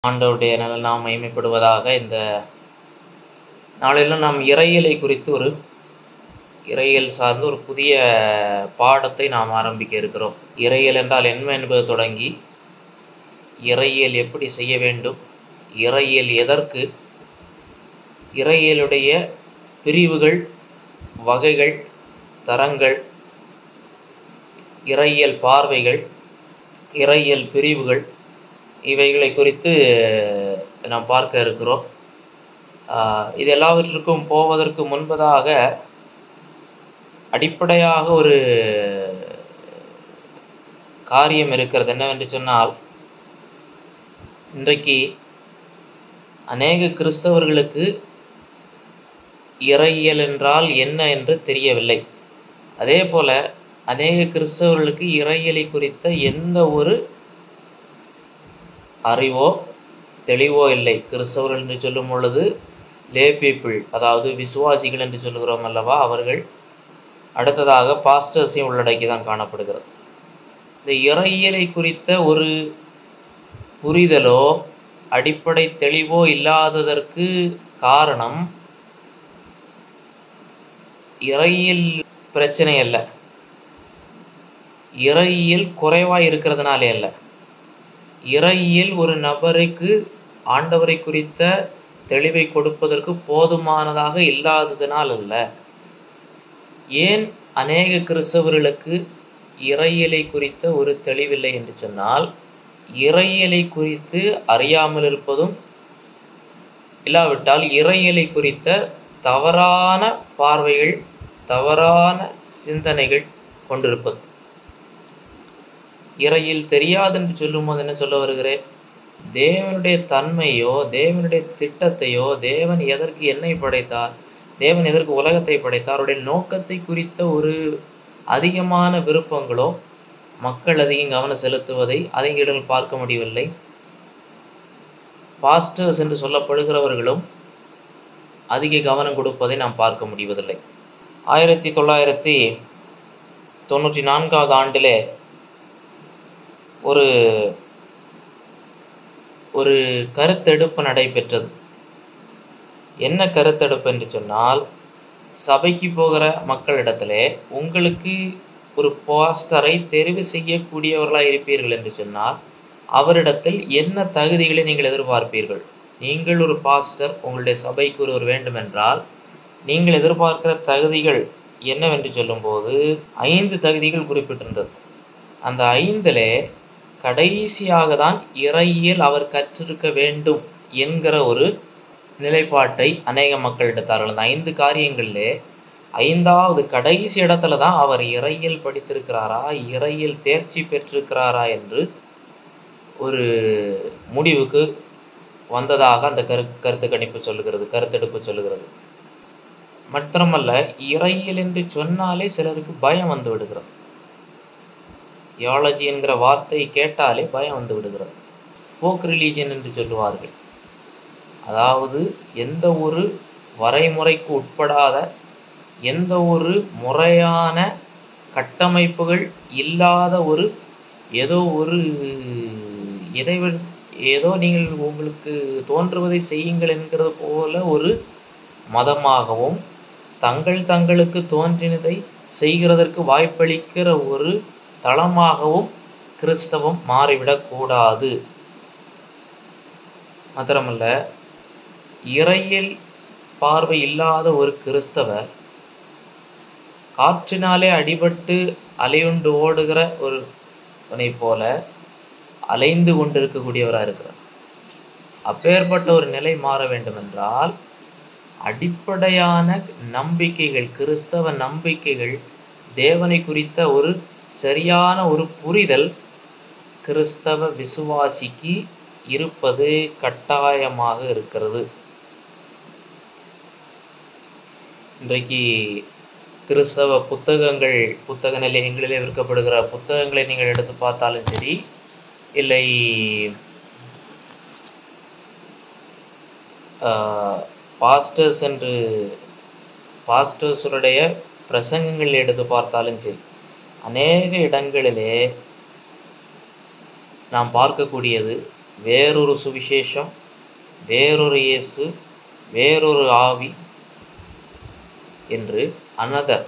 ஆண்டவருடைய நல்ல நாம் மகிமைப்படுவதாக இந்த நாளிலும் நாம் இறையியலை குறித்து ஒரு இறையியல் சார்ந்து ஒரு புதிய பாடத்தை நாம் ஆரம்பிக்க இருக்கிறோம் இறையியல் என்றால் என்ன என்பது தொடங்கி இறையியல் எப்படி செய்ய வேண்டும் இறையியல் எதற்கு இறையியலுடைய பிரிவுகள் வகைகள் தரங்கள் இறையியல் பார்வைகள் இறையியல் பிரிவுகள் இவைகளை குறித்து நாம் பார்க்க இருக்கிறோம் ஆஹ் இது எல்லாவற்றிற்கும் போவதற்கு முன்பதாக அடிப்படையாக ஒரு காரியம் இருக்கிறது என்னவென்று சொன்னால் இன்றைக்கு அநேக கிறிஸ்தவர்களுக்கு இறையியல் என்றால் என்ன என்று தெரியவில்லை அதே போல அநேக கிறிஸ்தவர்களுக்கு இறையியலை குறித்த எந்த ஒரு அறிவோ தெளிவோ இல்லை கிறிஸ்தவர்கள் என்று சொல்லும் பொழுது லே பீப்பிள் அதாவது விசுவாசிகள் என்று சொல்லுகிறோம் அல்லவா அவர்கள் அடுத்ததாக பாஸ்டர்ஸையும் உள்ளடக்கி தான் காணப்படுகிறது இந்த இறையியலை குறித்த ஒரு புரிதலோ அடிப்படை தெளிவோ இல்லாததற்கு காரணம் இறையியல் பிரச்சனை அல்ல இறையியல் குறைவாக இருக்கிறதுனாலே அல்ல இறையியல் ஒரு நபருக்கு ஆண்டவரை குறித்த தெளிவை கொடுப்பதற்கு போதுமானதாக இல்லாததினால் அல்ல ஏன் அநேக கிறிஸ்தவர்களுக்கு இறையியலை குறித்த ஒரு தெளிவில்லை என்று சொன்னால் இறையியலை குறித்து அறியாமல் இருப்பதும் இல்லாவிட்டால் இறையியலை குறித்த தவறான பார்வைகள் தவறான சிந்தனைகள் கொண்டிருப்பது இறையில் தெரியாது என்று சொல்லும்போது என்ன சொல்ல வருகிறேன் தேவனுடைய தன்மையோ தேவனுடைய திட்டத்தையோ தேவன் எதற்கு என்னை படைத்தார் தேவன் எதற்கு உலகத்தை படைத்தார் அவருடைய நோக்கத்தை குறித்த ஒரு அதிகமான விருப்பங்களோ மக்கள் அதிகம் கவனம் செலுத்துவதை அதிக பார்க்க முடியவில்லை பாஸ்டர்ஸ் என்று சொல்லப்படுகிறவர்களும் அதிக கவனம் கொடுப்பதை நாம் பார்க்க முடிவதில்லை ஆயிரத்தி தொள்ளாயிரத்தி தொண்ணூற்றி நான்காவது ஆண்டிலே ஒரு ஒரு கருத்தெடுப்பு நடைபெற்றது என்ன கருத்தெடுப்பு என்று சொன்னால் சபைக்கு போகிற மக்களிடத்திலே உங்களுக்கு ஒரு பாஸ்டரை தெரிவு செய்யக்கூடியவர்களாக இருப்பீர்கள் என்று சொன்னால் அவரிடத்தில் என்ன தகுதிகளை நீங்கள் எதிர்பார்ப்பீர்கள் நீங்கள் ஒரு பாஸ்டர் உங்களுடைய சபைக்கு ஒருவர் வேண்டுமென்றால் நீங்கள் எதிர்பார்க்கிற தகுதிகள் என்னவென்று சொல்லும்போது ஐந்து தகுதிகள் குறிப்பிட்டிருந்தது அந்த ஐந்திலே கடைசியாக தான் இறையியல் அவர் கற்றிருக்க வேண்டும் என்கிற ஒரு நிலைப்பாட்டை அநேக மக்கள் எடுத்தார்கள் அந்த ஐந்து காரியங்களிலே ஐந்தாவது கடைசி இடத்துல தான் அவர் இறையியல் படித்திருக்கிறாரா இறையியல் தேர்ச்சி பெற்றிருக்கிறாரா என்று ஒரு முடிவுக்கு வந்ததாக அந்த கரு கருத்து கணிப்பு சொல்லுகிறது கருத்தெடுப்பு சொல்லுகிறது மட்டுமல்ல இறையியல் என்று சொன்னாலே சிலருக்கு பயம் வந்து விடுகிறது தியாலஜி என்கிற வார்த்தையை கேட்டாலே பயம் வந்து விடுகிறது ஃபோக் ரிலீஜன் என்று சொல்லுவார்கள் அதாவது எந்த ஒரு வரைமுறைக்கு உட்படாத எந்த ஒரு முறையான கட்டமைப்புகள் இல்லாத ஒரு ஏதோ ஒரு எதை ஏதோ நீங்கள் உங்களுக்கு தோன்றுவதை செய்யுங்கள் என்கிறது போல ஒரு மதமாகவும் தங்கள் தங்களுக்கு தோன்றினதை செய்கிறதற்கு வாய்ப்பளிக்கிற ஒரு தளமாகவும் கிறிஸ்தவம் மாறிவிடக்கூடாது மாத்திரமல்ல இறையில் பார்வை இல்லாத ஒரு கிறிஸ்தவர் காற்றினாலே அடிபட்டு அலையுண்டு ஓடுகிற ஒருவனை போல அலைந்து கொண்டிருக்கக்கூடியவராக இருக்கிறார் அப்பேற்பட்ட ஒரு நிலை மாற வேண்டுமென்றால் அடிப்படையான நம்பிக்கைகள் கிறிஸ்தவ நம்பிக்கைகள் தேவனை குறித்த ஒரு சரியான ஒரு புரிதல் கிறிஸ்தவ விசுவாசிக்கு இருப்பது கட்டாயமாக இருக்கிறது இன்றைக்கு கிறிஸ்தவ புத்தகங்கள் புத்தக நிலையங்களிலே விற்கப்படுகிற புத்தகங்களை நீங்கள் எடுத்து பார்த்தாலும் சரி இல்லை பாஸ்டர்ஸ் என்று பாஸ்டர்ஸுடைய பிரசங்கங்கள் எடுத்து பார்த்தாலும் சரி அநேக இடங்களிலே நாம் பார்க்கக்கூடியது வேறொரு சுவிசேஷம் வேறொரு இயேசு வேறொரு ஆவி என்று அனதர்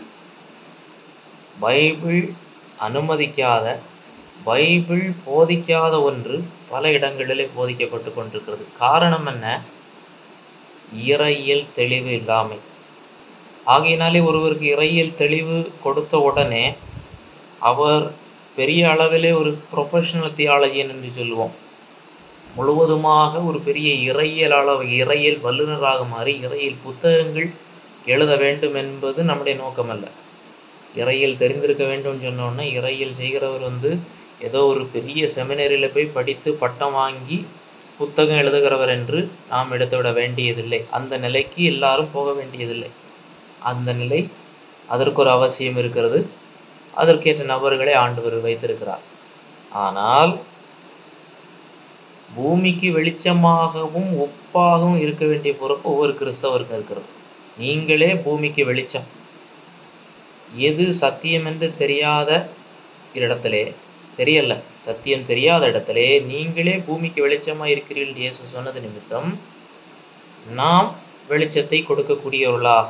பைபிள் அனுமதிக்காத பைபிள் போதிக்காத ஒன்று பல இடங்களிலே போதிக்கப்பட்டு கொண்டிருக்கிறது காரணம் என்ன இறையியல் தெளிவு இல்லாமை ஆகையினாலே ஒருவருக்கு இறையியல் தெளிவு கொடுத்த உடனே அவர் பெரிய அளவிலே ஒரு ப்ரொஃபஷனல் தியாலஜியன் என்று சொல்லுவோம் முழுவதுமாக ஒரு பெரிய இறையியல் அளவு இறையியல் வல்லுநராக மாறி இறையியல் புத்தகங்கள் எழுத வேண்டும் என்பது நம்முடைய நோக்கமல்ல இறையியல் தெரிந்திருக்க வேண்டும் சொன்னோன்னே இறையியல் செய்கிறவர் வந்து ஏதோ ஒரு பெரிய செமினரியில் போய் படித்து பட்டம் வாங்கி புத்தகம் எழுதுகிறவர் என்று நாம் எடுத்துவிட வேண்டியதில்லை அந்த நிலைக்கு எல்லாரும் போக வேண்டியதில்லை அந்த நிலை அதற்கு ஒரு அவசியம் இருக்கிறது அதற்கேற்ற நபர்களை ஆண்டவர் வைத்திருக்கிறார் ஆனால் பூமிக்கு வெளிச்சமாகவும் ஒப்பாகவும் இருக்க வேண்டிய பொறுப்பு ஒவ்வொரு கிறிஸ்தவருக்கும் இருக்கிறது நீங்களே பூமிக்கு வெளிச்சம் எது சத்தியம் என்று தெரியாத இடத்திலே தெரியல சத்தியம் தெரியாத இடத்திலே நீங்களே பூமிக்கு வெளிச்சமாக இருக்கிறீர்கள் இயேசு சொன்னது நிமித்தம் நாம் வெளிச்சத்தை கொடுக்கக்கூடியவர்களாக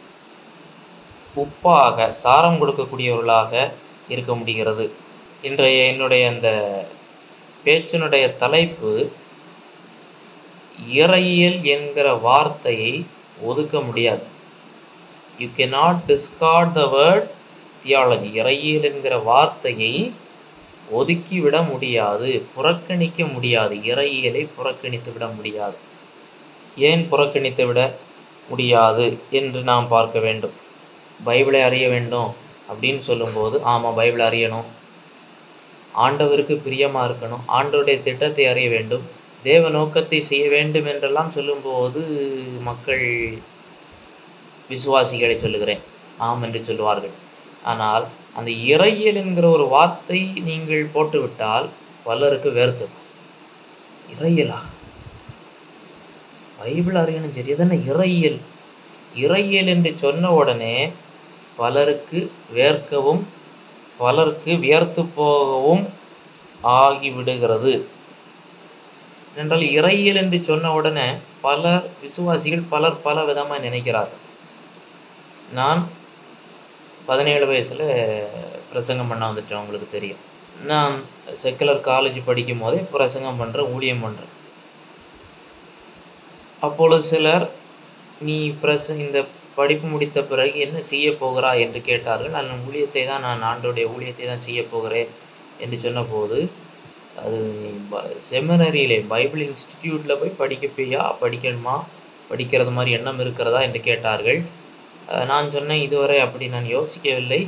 உப்பாக சாரம் கொடுக்கக்கூடியவர்களாக இருக்க முடிகிறது இன்றைய என்னுடைய அந்த பேச்சினுடைய தலைப்பு இறையியல் என்கிற வார்த்தையை ஒதுக்க முடியாது you cannot discard the word theology இறையியல் என்கிற வார்த்தையை ஒதுக்கிவிட முடியாது புறக்கணிக்க முடியாது இறையியலை புறக்கணித்து விட முடியாது ஏன் புறக்கணித்து விட முடியாது என்று நாம் பார்க்க வேண்டும் பைபிளை அறிய வேண்டும் அப்படின்னு சொல்லும்போது ஆமாம் பைபிளை அறியணும் ஆண்டவருக்கு பிரியமாக இருக்கணும் ஆண்டவருடைய திட்டத்தை அறிய வேண்டும் தேவ நோக்கத்தை செய்ய வேண்டும் என்றெல்லாம் சொல்லும்போது மக்கள் விசுவாசிகளை சொல்லுகிறேன் ஆம் என்று சொல்லுவார்கள் ஆனால் அந்த இறையியல் என்கிற ஒரு வார்த்தை நீங்கள் போட்டுவிட்டால் பலருக்கு வேர்த்து இறையியலா பைபிள் அறியணும் சரி எதன இறையியல் இறையியல் என்று சொன்ன உடனே பலருக்கு வேர்க்கவும் பலருக்கு வியர்த்து போகவும் ஆகிவிடுகிறது என்றால் இறையியல் என்று சொன்ன உடனே பல விசுவாசிகள் பலர் பல விதமாக நினைக்கிறார்கள் நான் பதினேழு வயசில் பிரசங்கம் பண்ண வந்துட்டேன் உங்களுக்கு தெரியும் நான் செக்குலர் காலேஜ் படிக்கும் போதே பிரசங்கம் பண்ணுறேன் ஊழியம் பண்ணுறேன் அப்பொழுது சிலர் நீ பிரச இந்த படிப்பு முடித்த பிறகு என்ன செய்ய போகிறா என்று கேட்டார்கள் நான் ஊழியத்தை தான் நான் ஆண்டோடைய ஊழியத்தை தான் செய்ய போகிறேன் என்று சொன்னபோது அது செமினரியிலே பைபிள் இன்ஸ்டிடியூட்டில் போய் படிக்க போயா படிக்கணுமா படிக்கிறது மாதிரி எண்ணம் இருக்கிறதா என்று கேட்டார்கள் நான் சொன்னேன் இதுவரை அப்படி நான் யோசிக்கவில்லை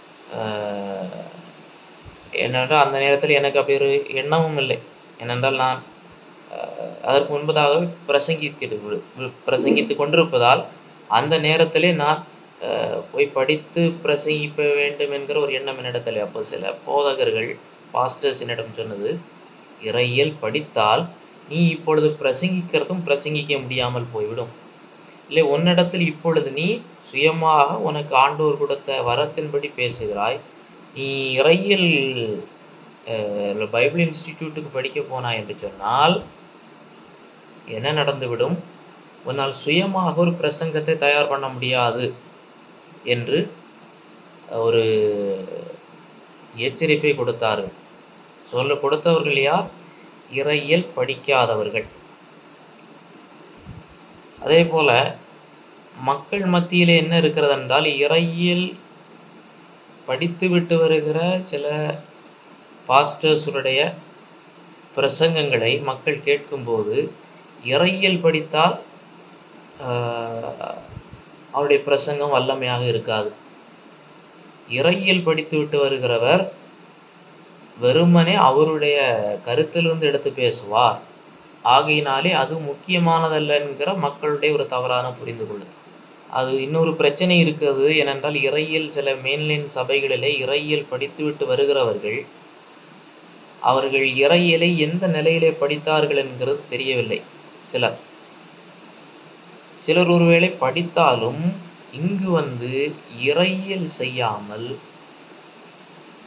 ஏனென்றால் அந்த நேரத்தில் எனக்கு அப்படி ஒரு எண்ணமும் இல்லை ஏனென்றால் நான் அதற்கு முன்பதாக பிரசங்கிக்கிறது பிரசங்கித்து கொண்டிருப்பதால் அந்த நேரத்திலே நான் போய் படித்து பிரசங்கிக்க வேண்டும் என்கிற ஒரு எண்ணம் என்னிடத்தில் அப்போ சில போதகர்கள் பாஸ்டர்ஸ் என்னிடம் சொன்னது இறையியல் படித்தால் நீ இப்பொழுது பிரசங்கிக்கிறதும் பிரசங்கிக்க முடியாமல் போய்விடும் இல்லை உன்னிடத்தில் இப்பொழுது நீ சுயமாக உனக்கு ஆண்டோர் கொடுத்த வரத்தின்படி பேசுகிறாய் நீ இறையியல் பைபிள் இன்ஸ்டிடியூட்டுக்கு படிக்க போனாய் என்று சொன்னால் என்ன நடந்துவிடும் உன்னால் சுயமாக ஒரு பிரசங்கத்தை தயார் பண்ண முடியாது என்று ஒரு எச்சரிப்பை கொடுத்தார்கள் சொல்ல கொடுத்தவர்கள் யார் இறையியல் படிக்காதவர்கள் அதே போல மக்கள் மத்தியில் என்ன இருக்கிறது என்றால் இறையியல் படித்து விட்டு வருகிற சில பாஸ்டர்ஸுடைய பிரசங்கங்களை மக்கள் கேட்கும்போது இறையியல் படித்தால் அவருடைய பிரசங்கம் வல்லமையாக இருக்காது இறையியல் படித்து விட்டு வருகிறவர் வெறுமனே அவருடைய கருத்திலிருந்து எடுத்து பேசுவார் ஆகையினாலே அது முக்கியமானதல்ல என்கிற மக்களுடைய ஒரு தவறான புரிந்து கொள்ளுதல் அது இன்னொரு பிரச்சனை இருக்கிறது ஏனென்றால் இறையியல் சில மேன்லைன் சபைகளிலே இறையியல் படித்துவிட்டு வருகிறவர்கள் அவர்கள் இறையியலை எந்த நிலையிலே படித்தார்கள் என்கிறது தெரியவில்லை சிலர் சிலர் ஒருவேளை படித்தாலும் இங்கு வந்து இறையியல் செய்யாமல்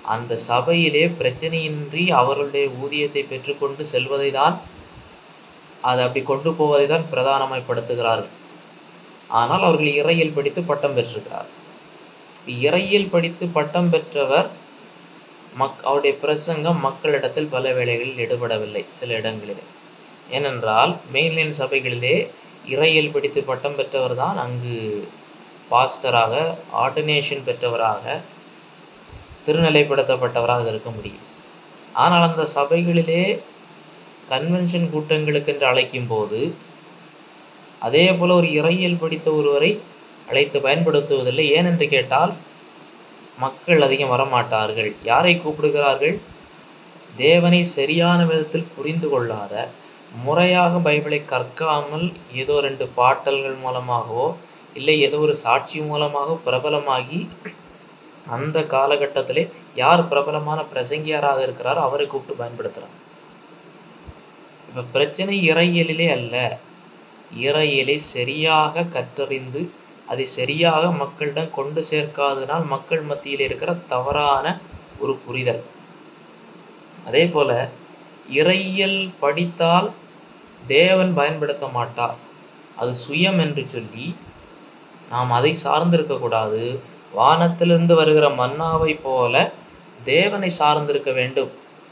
அந்த சபையிலே பிரச்சனையின்றி அவர்களுடைய ஊதியத்தை பெற்றுக்கொண்டு செல்வதை தான் அதை அப்படி கொண்டு போவதை தான் பிரதானமாய்ப்படுத்துகிறார்கள் ஆனால் அவர்கள் இறையியல் படித்து பட்டம் பெற்றிருக்கிறார் இறையியல் படித்து பட்டம் பெற்றவர் மக் அவருடைய பிரசங்கம் மக்களிடத்தில் பல வேளைகளில் ஈடுபடவில்லை சில இடங்களிலே ஏனென்றால் மெயின்லைன் சபைகளிலே இறையியல் படித்து பட்டம் பெற்றவர் தான் அங்கு பாஸ்டராக ஆர்டினேஷன் பெற்றவராக திருநிலைப்படுத்தப்பட்டவராக இருக்க முடியும் ஆனால் அந்த சபைகளிலே கன்வென்ஷன் கூட்டங்களுக்கு என்று அழைக்கும் போது அதே போல ஒரு இறையியல் படித்த ஒருவரை அழைத்து பயன்படுத்துவதில்லை ஏனென்று கேட்டால் மக்கள் அதிகம் வரமாட்டார்கள் யாரை கூப்பிடுகிறார்கள் தேவனை சரியான விதத்தில் புரிந்து கொள்ளாத முறையாக பைபிளை கற்காமல் ஏதோ ரெண்டு பாட்டல்கள் மூலமாகவோ இல்லை ஏதோ ஒரு சாட்சி மூலமாக பிரபலமாகி அந்த காலகட்டத்திலே யார் பிரபலமான பிரசங்கியாராக இருக்கிறாரோ அவரை கூப்பிட்டு பயன்படுத்துகிறாங்க இப்போ பிரச்சனை இறையியலிலே அல்ல இறையியலை சரியாக கற்றறிந்து அதை சரியாக மக்களிடம் கொண்டு சேர்க்காதனால் மக்கள் மத்தியில் இருக்கிற தவறான ஒரு புரிதல் அதே போல இறையியல் படித்தால் தேவன் பயன்படுத்த மாட்டார் அது சுயம் என்று சொல்லி நாம் அதை சார்ந்திருக்க கூடாது வானத்திலிருந்து வருகிற மன்னாவை போல தேவனை சார்ந்திருக்க வேண்டும்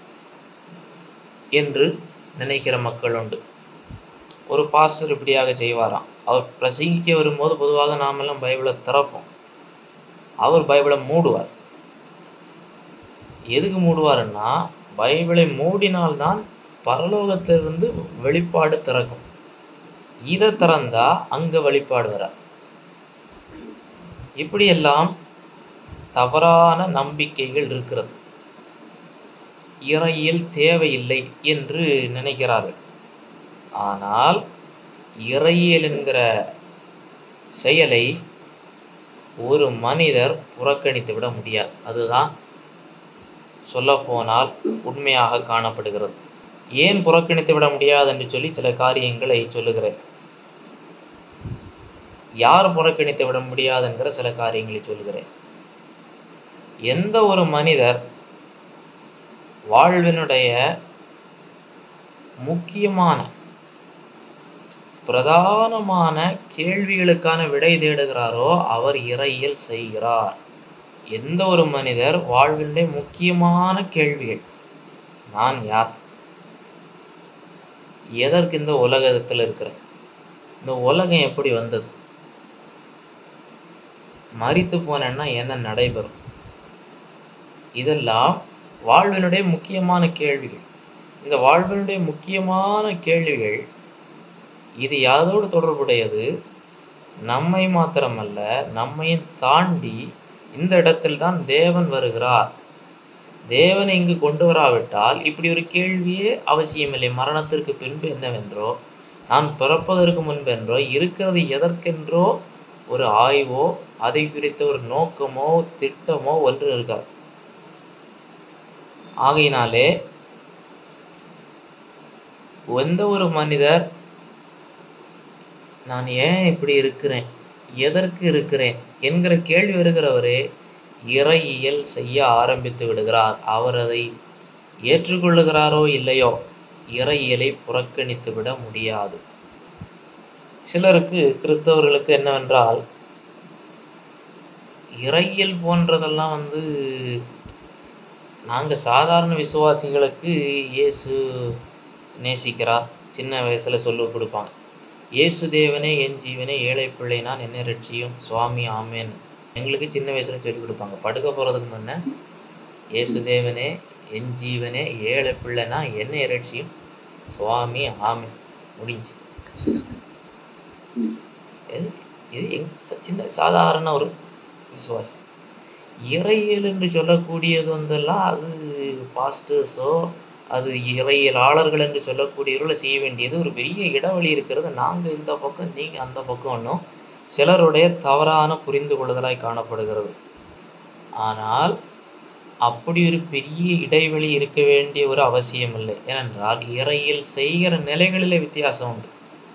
என்று நினைக்கிற மக்கள் உண்டு ஒரு பாஸ்டர் இப்படியாக செய்வாராம் அவர் பிரசங்கிக்க வரும்போது பொதுவாக நாமெல்லாம் பைபிளை திறப்போம் அவர் பைபிளை மூடுவார் எதுக்கு மூடுவாருன்னா பைபிளை மூடினால்தான் பரலோகத்திலிருந்து வெளிப்பாடு திறக்கும் இதை திறந்தா அங்க வெளிப்பாடு வராது இப்படியெல்லாம் தவறான நம்பிக்கைகள் இருக்கிறது இறையியல் தேவையில்லை என்று நினைக்கிறார்கள் ஆனால் இறையியல் என்கிற செயலை ஒரு மனிதர் புறக்கணித்து விட முடியாது அதுதான் சொல்லப்போனால் உண்மையாக காணப்படுகிறது ஏன் புறக்கணித்து விட முடியாது என்று சொல்லி சில காரியங்களை சொல்லுகிறேன் யார் புறக்கணித்து விட முடியாது என்கிற சில காரியங்களை சொல்லுகிறேன் எந்த ஒரு மனிதர் வாழ்வினுடைய முக்கியமான பிரதானமான கேள்விகளுக்கான விடை தேடுகிறாரோ அவர் இறையியல் செய்கிறார் எந்த ஒரு மனிதர் வாழ்வினுடைய முக்கியமான கேள்விகள் நான் யார் எதற்கு இந்த உலகத்தில் இருக்கிறேன் இந்த உலகம் எப்படி வந்தது மறித்து போனேன்னா என்ன நடைபெறும் இதெல்லாம் வாழ்வினுடைய முக்கியமான கேள்விகள் இந்த வாழ்வினுடைய முக்கியமான கேள்விகள் இது யாதோடு தொடர்புடையது நம்மை மாத்திரமல்ல நம்மையும் தாண்டி இந்த இடத்தில் தான் தேவன் வருகிறார் தேவன் இங்கு கொண்டு வராவிட்டால் இப்படி ஒரு கேள்வியே அவசியமில்லை மரணத்திற்கு பின்பு என்னவென்றோ நான் பிறப்பதற்கு முன்பென்றோ இருக்கிறது எதற்கென்றோ ஒரு ஆய்வோ அதை குறித்த ஒரு நோக்கமோ திட்டமோ ஒன்று இருக்காது ஆகையினாலே எந்த ஒரு மனிதர் நான் ஏன் இப்படி இருக்கிறேன் எதற்கு இருக்கிறேன் என்கிற கேள்வி வருகிறவரே இறையியல் செய்ய ஆரம்பித்து விடுகிறார் அவர் அதை ஏற்றுக்கொள்ளுகிறாரோ இல்லையோ இறையியலை புறக்கணித்து விட முடியாது சிலருக்கு கிறிஸ்தவர்களுக்கு என்னவென்றால் இறையியல் போன்றதெல்லாம் வந்து நாங்கள் சாதாரண விசுவாசிகளுக்கு இயேசு நேசிக்கிறார் சின்ன வயசில் சொல்லி கொடுப்பாங்க இயேசு தேவனே என் ஜீவனே ஏழை பிள்ளை நான் என்ன ரட்சியும் சுவாமி ஆமேன் எங்களுக்கு சின்ன வயசுல சொல்லி கொடுப்பாங்க படுக்க போகிறதுக்கு முன்ன இயேசு தேவனே என் ஜீவனே ஏழை பிள்ளைனா என்ன ரட்சியும் சுவாமி ஆமேன் முடிஞ்சு இது இது எங் சின்ன சாதாரண ஒரு விசுவாசி இறையியல் என்று சொல்லக்கூடியது வந்தெல்லாம் அது பாஸ்டர்ஸோ அது இறையியலாளர்கள் என்று சொல்லக்கூடியவர்களை செய்ய வேண்டியது ஒரு பெரிய இடைவெளி இருக்கிறது நாங்கள் இந்த பக்கம் நீங்கள் அந்த பக்கம்னும் சிலருடைய தவறான புரிந்து கொள்ளுதலாய் காணப்படுகிறது ஆனால் அப்படி ஒரு பெரிய இடைவெளி இருக்க வேண்டிய ஒரு அவசியம் இல்லை ஏனென்றால் இறையில் செய்கிற நிலைகளிலே வித்தியாசம் உண்டு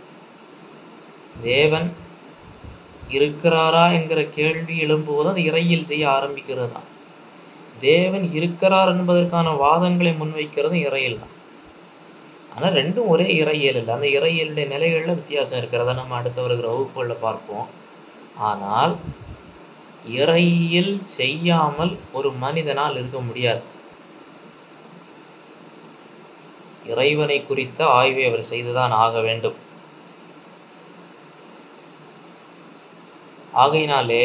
தேவன் இருக்கிறாரா என்கிற கேள்வி எழும்புவது அது இறையில் செய்ய ஆரம்பிக்கிறது தான் தேவன் இருக்கிறார் என்பதற்கான வாதங்களை முன்வைக்கிறதும் இறையியல் தான் ஆனால் ரெண்டும் ஒரே இறையியல் இல்லை அந்த இறையியலுடைய நிலைகளில் வித்தியாசம் இருக்கிறத நம்ம அடுத்த வருகிற வகுப்புகளில் பார்ப்போம் ஆனால் இறையியல் செய்யாமல் ஒரு மனிதனால் இருக்க முடியாது இறைவனை குறித்த ஆய்வை அவர் செய்துதான் ஆக வேண்டும் ஆகையினாலே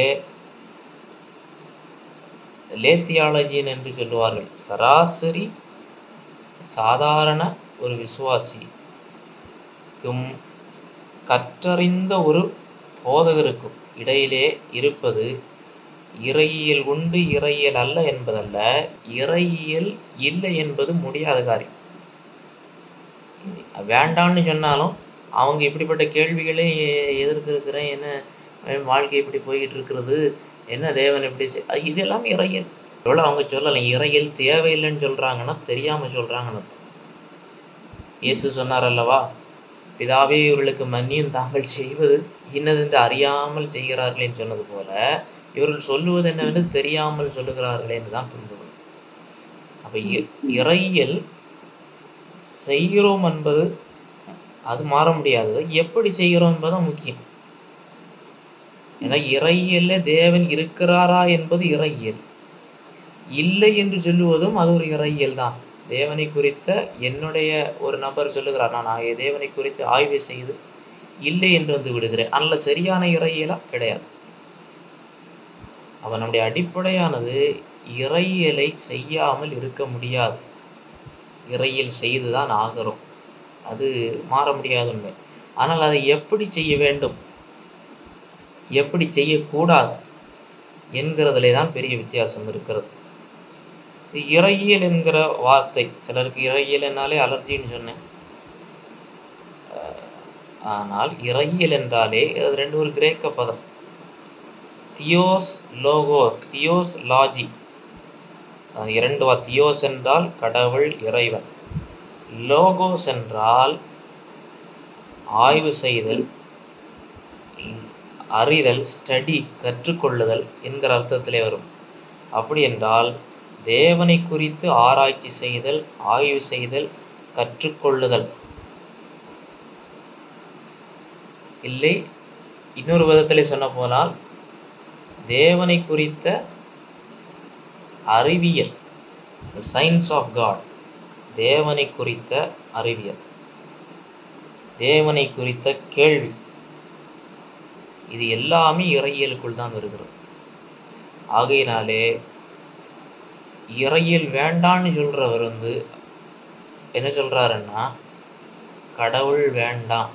லேத்தியாலஜியன் என்று சொல்லுவார்கள் சராசரி சாதாரண ஒரு விசுவாசிக்கும் கற்றறிந்த ஒரு போதகருக்கும் இடையிலே இருப்பது இறையியல் உண்டு இறையியல் அல்ல என்பதல்ல இறையியல் இல்லை என்பது முடியாத காரியம் வேண்டான்னு சொன்னாலும் அவங்க இப்படிப்பட்ட கேள்விகளை எதிர்த்திருக்கிறேன் என்ன வாழ்க்கை இப்படி போய்கிட்டு இருக்கிறது என்ன தேவன் எப்படி இதெல்லாம் இறையல் எவ்வளோ அவங்க சொல்லலாம் இறையல் தேவையில்லைன்னு சொல்கிறாங்கன்னா தெரியாமல் சொல்கிறாங்கன்னு இயேசு சொன்னார் அல்லவா பிதாவே இவர்களுக்கு மன்னியும் தாங்கள் செய்வது இன்னதென்று அறியாமல் செய்கிறார்களேன்னு சொன்னது போல இவர்கள் சொல்லுவது என்னவென்று தெரியாமல் சொல்லுகிறார்களே என்று தான் புரிந்து கொள்ளும் அப்போ இறையல் செய்கிறோம் என்பது அது மாற முடியாதது எப்படி செய்கிறோம் என்பதும் முக்கியம் ஏன்னா இறையியல்ல தேவன் இருக்கிறாரா என்பது இறையியல் இல்லை என்று சொல்லுவதும் அது ஒரு இறையியல் தான் தேவனை குறித்த என்னுடைய ஒரு நபர் சொல்லுகிறார் நான் தேவனை குறித்து ஆய்வு செய்து இல்லை என்று வந்து விடுகிறேன் அல்ல சரியான இறையியலா கிடையாது அவனுடைய அடிப்படையானது இறையியலை செய்யாமல் இருக்க முடியாது இறையியல் செய்துதான் ஆகிறோம் அது மாற முடியாத உண்மை ஆனால் அதை எப்படி செய்ய வேண்டும் எப்படி செய்யக்கூடாது என்கிறதுலே தான் பெரிய வித்தியாசம் இருக்கிறது இறையியல் என்கிற வார்த்தை சிலருக்கு இறையியல் என்னாலே அலர்ஜின்னு சொன்னேன் ஆனால் இறையியல் என்றாலே அது ரெண்டு ஒரு கிரேக்க பதம் தியோஸ் லோகோஸ் தியோஸ் லாஜி இரண்டு வா தியோஸ் என்றால் கடவுள் இறைவன் லோகோஸ் என்றால் ஆய்வு செய்தல் அறிதல் ஸ்டடி கற்றுக்கொள்ளுதல் என்கிற அர்த்தத்திலே வரும் அப்படி என்றால் தேவனை குறித்து ஆராய்ச்சி செய்தல் ஆய்வு செய்தல் கற்றுக்கொள்ளுதல் இல்லை இன்னொரு விதத்திலே சொன்ன போனால் தேவனை குறித்த அறிவியல் சயின்ஸ் ஆஃப் காட் தேவனை குறித்த அறிவியல் தேவனை குறித்த கேள்வி இது எல்லாமே இறையியலுக்குள் தான் வருகிறது ஆகையினாலே இறையியல் வேண்டான்னு சொல்றவர் வந்து என்ன சொல்றாருன்னா கடவுள் வேண்டாம்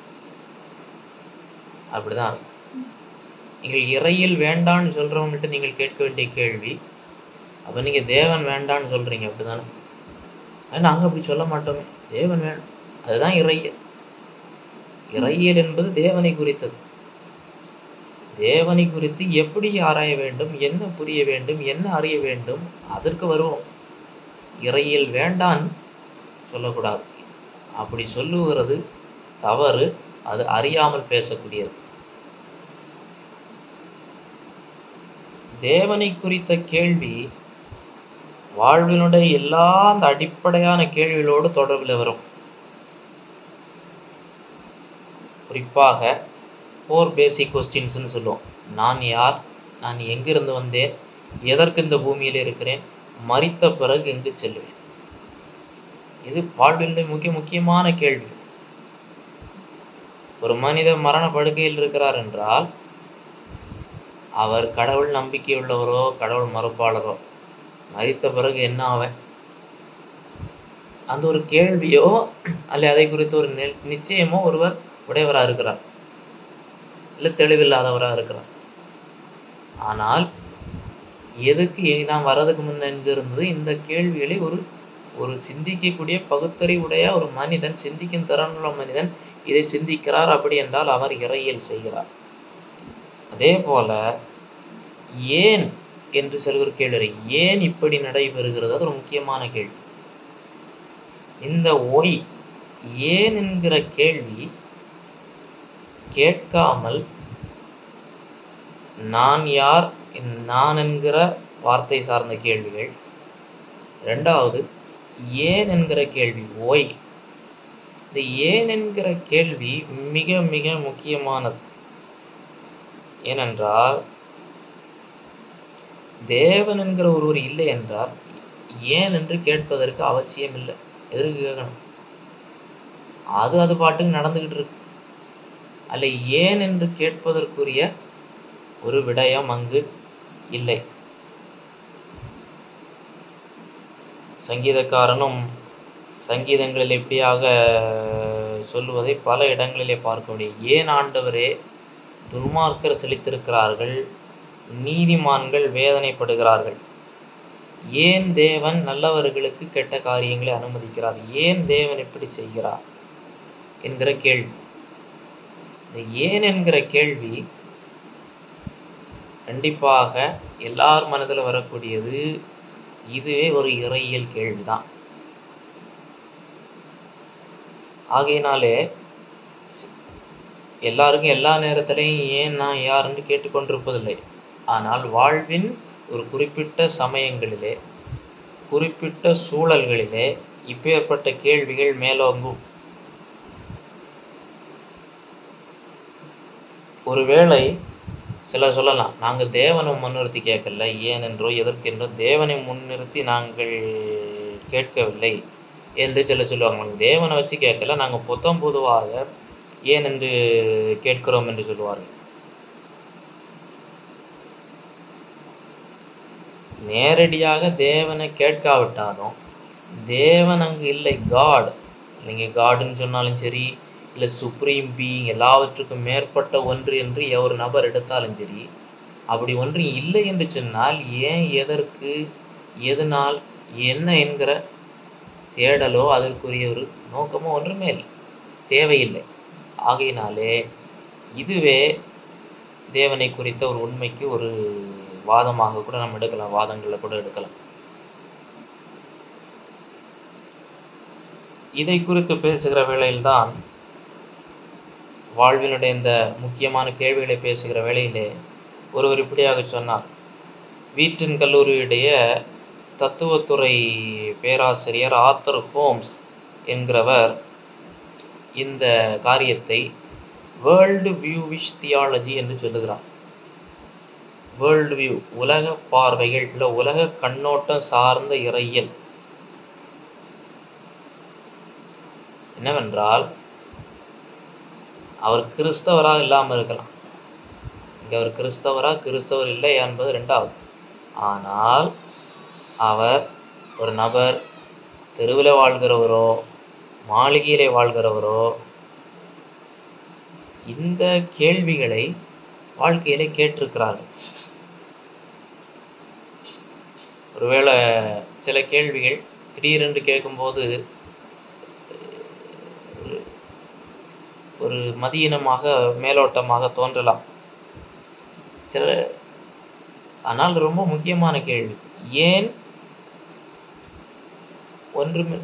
அப்படிதான் அர்த்தம் நீங்கள் இறையில் வேண்டான்னு சொல்றவங்கள்ட்ட நீங்கள் கேட்க வேண்டிய கேள்வி அப்ப நீங்க தேவன் வேண்டான்னு சொல்றீங்க அப்படிதானே நாங்க அப்படி சொல்ல மாட்டோமே தேவன் வேணும் அதுதான் இறையியல் இறையியல் என்பது தேவனை குறித்தது தேவனை குறித்து எப்படி ஆராய வேண்டும் என்ன புரிய வேண்டும் என்ன அறிய வேண்டும் அதற்கு வருவோம் இறையில் வேண்டான் சொல்லக்கூடாது அப்படி சொல்லுகிறது தவறு அது அறியாமல் பேசக்கூடியது தேவனை குறித்த கேள்வி வாழ்வினுடைய எல்லா அந்த அடிப்படையான கேள்விகளோடு தொடர்பில் வரும் குறிப்பாக ஃபோர் பேசிக் கொஸ்டின்ஸ்னு சொல்லுவோம் நான் யார் நான் எங்கிருந்து வந்தேன் எதற்கு இந்த பூமியில் இருக்கிறேன் மறித்த பிறகு எங்கு செல்வேன் இது வாழ்வினுடைய முக்கிய முக்கியமான கேள்வி ஒரு மனிதர் மரண படுக்கையில் இருக்கிறார் என்றால் அவர் கடவுள் நம்பிக்கையுள்ளவரோ கடவுள் மறுப்பாளரோ மறித்த பிறகு என்ன ஆவேன் அந்த ஒரு கேள்வியோ அல்ல அதை குறித்த ஒரு நிச்சயமோ ஒருவர் உடையவராக இருக்கிறார் இல்லை தெளிவில்லாதவராக இருக்கிறார் ஆனால் எதுக்கு நாம் வர்றதுக்கு முன்ன எங்க இருந்தது இந்த கேள்விகளை ஒரு ஒரு சிந்திக்கக்கூடிய பகுத்தறிவுடைய ஒரு மனிதன் சிந்திக்கும் திறனுள்ள மனிதன் இதை சிந்திக்கிறார் அப்படி என்றால் அவர் இறையியல் செய்கிறார் அதே போல ஏன் என்று சில கேள்வி ஏன் இப்படி நடைபெறுகிறது அது ஒரு முக்கியமான கேள்வி இந்த ஒய் ஏன் என்கிற கேள்வி கேட்காமல் நான் யார் நான் என்கிற வார்த்தை சார்ந்த கேள்விகள் ரெண்டாவது ஏன் என்கிற கேள்வி ஒய் இந்த ஏன் என்கிற கேள்வி மிக மிக முக்கியமானது ஏனென்றால் தேவன் என்கிற ஒருவர் இல்லை என்றால் ஏன் என்று கேட்பதற்கு அவசியம் இல்லை எதற்கு கேட்கணும் அது அது பாட்டுக்கு நடந்துகிட்டு இருக்கு அல்ல ஏன் என்று கேட்பதற்குரிய ஒரு விடயம் அங்கு இல்லை சங்கீதக்காரனும் சங்கீதங்களில் எப்படியாக சொல்லுவதை பல இடங்களிலே பார்க்க முடியும் ஏன் ஆண்டவரே துன்மார்க்கர் செழித்திருக்கிறார்கள் நீதிமான்கள் வேதனைப்படுகிறார்கள் ஏன் தேவன் நல்லவர்களுக்கு கெட்ட காரியங்களை அனுமதிக்கிறார் ஏன் தேவன் இப்படி செய்கிறார் என்கிற கேள்வி இந்த ஏன் என்கிற கேள்வி கண்டிப்பாக எல்லார் மனதில் வரக்கூடியது இதுவே ஒரு இறையியல் கேள்விதான் ஆகையினாலே எல்லாருக்கும் எல்லா நேரத்திலையும் ஏன் நான் யாருன்னு கேட்டுக்கொண்டிருப்பதில்லை ஆனால் வாழ்வின் ஒரு குறிப்பிட்ட சமயங்களிலே குறிப்பிட்ட சூழல்களிலே இப்பேற்பட்ட கேள்விகள் மேலோங்கும் ஒருவேளை சிலர் சொல்லலாம் நாங்கள் தேவனை முன்னிறுத்தி கேட்கல ஏனென்றோ எதற்கென்றோ தேவனை முன்னிறுத்தி நாங்கள் கேட்கவில்லை என்று சிலர் சொல்லுவாங்க நாங்கள் தேவனை வச்சு கேட்கல நாங்கள் புத்தம் பொதுவாக ஏன் என்று கேட்கிறோம் என்று சொல்லுவார்கள் நேரடியாக தேவனை கேட்காவிட்டாலும் தேவன் அங்கு இல்லை காட் நீங்கள் காடுன்னு சொன்னாலும் சரி இல்லை சுப்ரீம் பீயிங் எல்லாவற்றுக்கும் மேற்பட்ட ஒன்று என்று ஒரு நபர் எடுத்தாலும் சரி அப்படி ஒன்று இல்லை என்று சொன்னால் ஏன் எதற்கு எதனால் என்ன என்கிற தேடலோ அதற்குரிய ஒரு நோக்கமோ ஒன்றுமே இல்லை தேவையில்லை ஆகையினாலே இதுவே தேவனை குறித்த ஒரு உண்மைக்கு ஒரு வாதமாக கூட நம்ம எடுக்கலாம் வாதங்களில் கூட எடுக்கலாம் இதை குறித்து பேசுகிற வேளையில்தான் வாழ்வினுடைய இந்த முக்கியமான கேள்விகளை பேசுகிற வேளையிலே ஒருவர் இப்படியாக சொன்னார் வீட்டின் கல்லூரியுடைய தத்துவத்துறை பேராசிரியர் ஆத்தர் ஹோம்ஸ் என்கிறவர் இந்த காரியத்தை வேர்ல்டு வியூவிஷ் தியாலஜி என்று சொல்லுகிறார் வேர்ல்டு வியூ உலக பார்வைகள் இல்லை உலக கண்ணோட்டம் சார்ந்த இறையியல் என்னவென்றால் அவர் கிறிஸ்தவராக இல்லாமல் இருக்கலாம் இங்கே அவர் கிறிஸ்தவரா கிறிஸ்தவர் இல்லை என்பது ரெண்டாவது ஆனால் அவர் ஒரு நபர் தெருவில் வாழ்கிறவரோ மாளிகையிலே வாழ்கிறவரோ இந்த கேள்விகளை வாழ்க்கையிலே கேட்டிருக்கிறார்கள் ஒருவேளை சில கேள்விகள் திடீரென்று கேட்கும்போது ஒரு ஒரு மதியினமாக மேலோட்டமாக தோன்றலாம் சில ஆனால் ரொம்ப முக்கியமான கேள்வி ஏன் ஒன்றுமே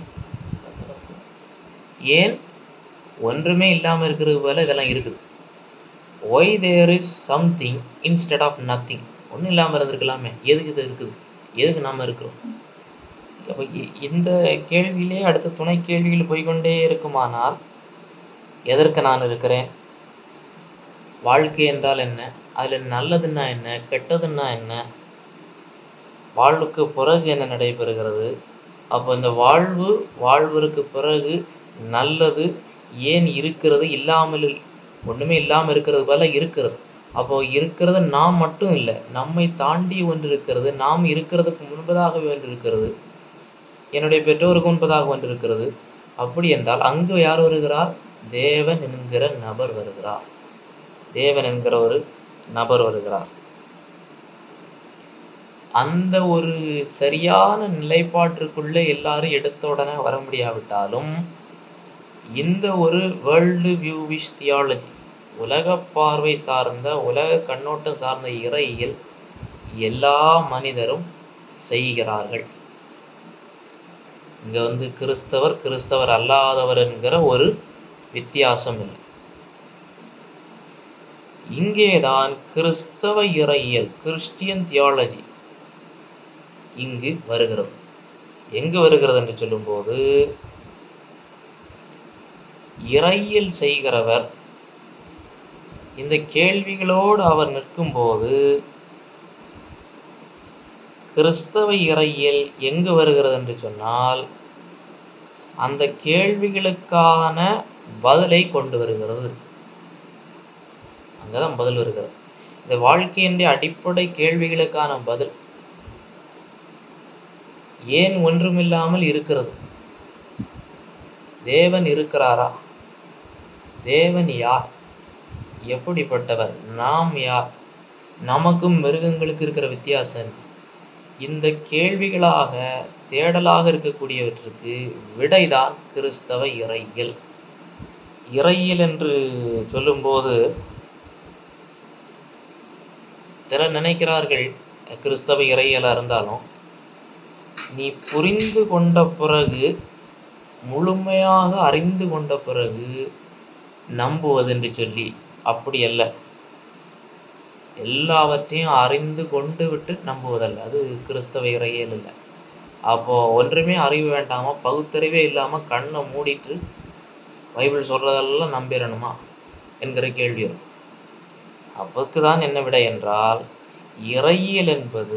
ஏன் ஒன்றுமே இல்லாமல் இருக்கிறது போல இதெல்லாம் இருக்குது why there is something instead of nothing ஒன்றும் இல்லாமல் இருந்திருக்கலாமே எதுக்கு இது இருக்குது எதுக்கு நாம் இருக்கிறோம் அப்போ இந்த கேள்வியிலே அடுத்த துணை கேள்விகள் போய்கொண்டே இருக்குமானால் எதற்கு நான் இருக்கிறேன் வாழ்க்கை என்றால் என்ன அதில் நல்லதுன்னா என்ன கெட்டதுன்னா என்ன வாழ்வுக்கு பிறகு என்ன நடைபெறுகிறது அப்போ இந்த வாழ்வு வாழ்வதற்கு பிறகு நல்லது ஏன் இருக்கிறது இல்லாமல் ஒன்றுமே இல்லாமல் இருக்கிறது போல இருக்கிறது அப்போ இருக்கிறது நாம் மட்டும் இல்லை நம்மை தாண்டி ஒன்று இருக்கிறது நாம் இருக்கிறதுக்கு முன்பதாகவே ஒன்று இருக்கிறது என்னுடைய பெற்றோருக்கு முன்பதாக ஒன்று இருக்கிறது அப்படி என்றால் அங்கு யார் வருகிறார் தேவன் என்கிற நபர் வருகிறார் தேவன் என்கிற ஒரு நபர் வருகிறார் அந்த ஒரு சரியான நிலைப்பாட்டிற்குள்ளே எல்லாரும் எடுத்த உடனே வர முடியாவிட்டாலும் இந்த ஒரு வேர்ல்டு வியூவிஷ் தியாலஜி உலக பார்வை சார்ந்த உலக கண்ணோட்டம் சார்ந்த இறையியல் எல்லா மனிதரும் செய்கிறார்கள் இங்க வந்து கிறிஸ்தவர் கிறிஸ்தவர் அல்லாதவர் என்கிற ஒரு வித்தியாசம் இல்லை இங்கேதான் கிறிஸ்தவ இறையியல் கிறிஸ்டியன் தியாலஜி இங்கு வருகிறது எங்கு வருகிறது என்று சொல்லும்போது இறையில் செய்கிறவர் இந்த கேள்விகளோடு அவர் நிற்கும்போது கிறிஸ்தவ இறையில் எங்கு வருகிறது என்று சொன்னால் அந்த கேள்விகளுக்கான பதிலை கொண்டு வருகிறது அங்கதான் பதில் வருகிறது இந்த வாழ்க்கையின் அடிப்படை கேள்விகளுக்கான பதில் ஏன் ஒன்றுமில்லாமல் இருக்கிறது தேவன் இருக்கிறாரா தேவன் யார் எப்படிப்பட்டவர் நாம் யார் நமக்கும் மிருகங்களுக்கு இருக்கிற வித்தியாசம் என்ன? இந்த கேள்விகளாக தேடலாக இருக்கக்கூடியவற்றுக்கு விடைதான் கிறிஸ்தவ இறையியல் இறையியல் என்று சொல்லும்போது சிலர் நினைக்கிறார்கள் கிறிஸ்தவ இறையியலாக இருந்தாலும் நீ புரிந்து கொண்ட பிறகு முழுமையாக அறிந்து கொண்ட பிறகு நம்புவதென்று சொல்லி அப்படி அல்ல எல்லாவற்றையும் அறிந்து கொண்டு விட்டு நம்புவதல்ல அது கிறிஸ்தவ இறையியல் இல்லை அப்போ ஒன்றுமே அறிவு வேண்டாமா பகுத்தறிவே இல்லாம கண்ணை மூடிட்டு பைபிள் சொல்றதெல்லாம் நம்பிடணுமா என்கிற கேள்வி வரும் அப்போக்கு தான் என்ன விடை என்றால் இறையியல் என்பது